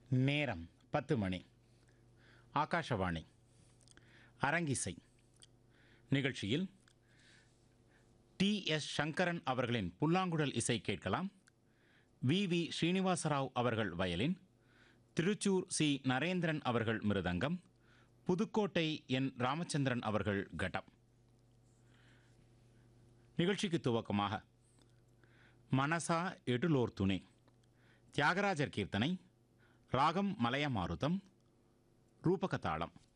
நேரம் பத்து மணி ஆகாஷவாணி அரங்கிசை நிகழ்ச்சியில் டி எஸ் சங்கரன் அவர்களின் புல்லாங்குழல் இசை கேட்கலாம் வி வி ஸ்ரீனிவாசராவ் அவர்கள் வயலின் திருச்சூர் சி நரேந்திரன் அவர்கள் மிருதங்கம் புதுக்கோட்டை என் ராமச்சந்திரன் அவர்கள் கட்டம் நிகழ்ச்சிக்கு துவக்கமாக மனசா எடுலோர் துணை தியாகராஜர் கீர்த்தனை ராகம் மலையமாருதம் ரூபகதாளம்